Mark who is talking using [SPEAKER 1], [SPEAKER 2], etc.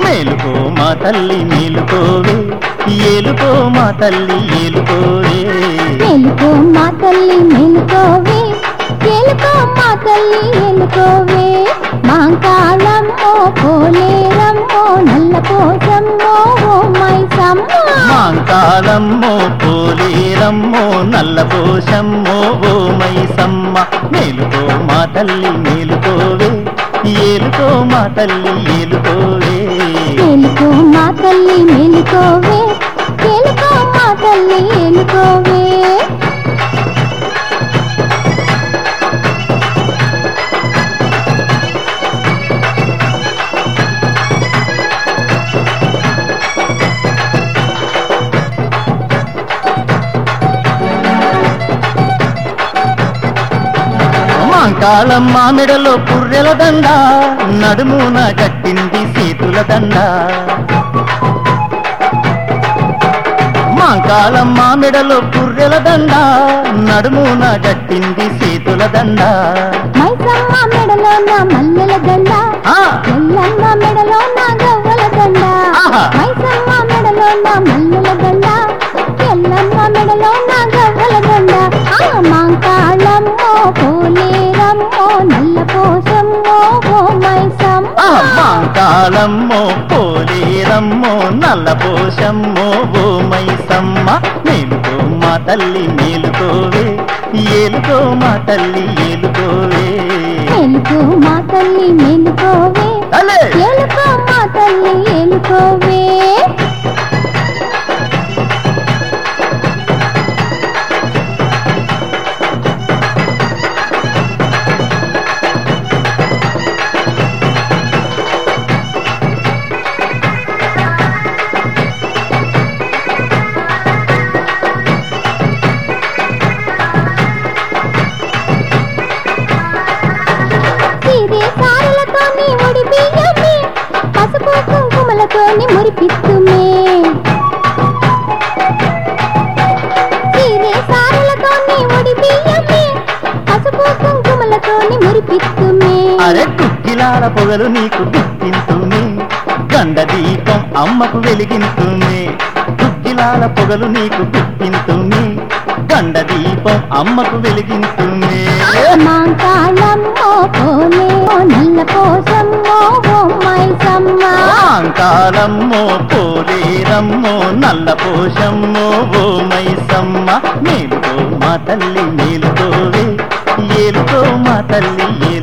[SPEAKER 1] మేలుకో మా తల్లి మేలుకోవే ఏలుకో మా తల్లి ఏలుకోవే
[SPEAKER 2] మేలుకో మా తల్లి మేలుకోవే ఏలుకో మా తల్లి ఏలుకోవే మాంకాళమ్మో పోలేరమ్మో నల్ల పోసమ్మో ఓ మైసమ్మ
[SPEAKER 1] మాంకాలమ్మో పోలేరమ్మో నల్ల పోషమ్మో ఓ మైసమ్మ మేలుకో మా తల్లి మేలుకోవే ఏలుకో మా తల్లి ఏలుకోవే
[SPEAKER 2] మేలుకో మా తల్లి మేలుకోవే ఏలుకో మా తల్లి ఏలుకోవే
[SPEAKER 1] మాంకాలమ్మ మెడలో పుర్రెల దండ నడుమున కట్టింది సీతుల దండ మాంకాలమ్మ మెడలో పుర్రెల దండ నడుమున కట్టింది సీతుల దండ
[SPEAKER 2] మైసమ్మ మెడలో నా మల్లెల దండ
[SPEAKER 1] ఆ,
[SPEAKER 2] ఎల్లమ్మ మెడలో నా గవ్వల దండ
[SPEAKER 1] ఆహా.
[SPEAKER 2] మైసమ్మ మెడలో నా మల్లెల దండ ఎల్లమ్మ మెడలో నా గవ్వల దండ ఆ మాంకాళమ్మో పోలేరమ్మో నల్ల పోసమ్మో ఓ మైసమ్మ
[SPEAKER 1] ఆ, మాంకాలమ్మో పోలేరమ్మో నల్ల పోషమ్మో ఓ మైసమ్మ మేలుకో మా తల్లి మేలుకోవే ఏలుకో మా తల్లి ఏలుకోవే
[SPEAKER 2] మేలుకో మా తల్లి మేలుకోవే
[SPEAKER 1] అలే
[SPEAKER 2] ఏలుకో మా తల్లి ఏలుకోవే సిరి సారలతోని ఒడి బియ్యమే పసుపు కుంకుమలతోని మురిపిస్తుమే సిరి సారలతోని ఒడి బియ్యమే పసుపు కుంకుమలతోని మురిపిస్తుమే
[SPEAKER 1] అరే కుక్కిలాల పొగలు నీకు గుర్తింతుమే గండ దీపం అమ్మకు వెలిగింతుమే కుక్కిలాల పొగలు నీకు గుర్తింతుమే గండ దీపం అమ్మకు వెలిగింతుమే
[SPEAKER 2] మాంకాళమ్మో పోలే ఓ నల్ల పోసమ్మో ఓ మైసమ్మ
[SPEAKER 1] కాలమ్మో పోలేరమ్మో నల్ల పోషమ్మో ఓ మైసమ్మ మేలుకో మా తల్లి మేలుకోవే ఏలుకో మా తల్లి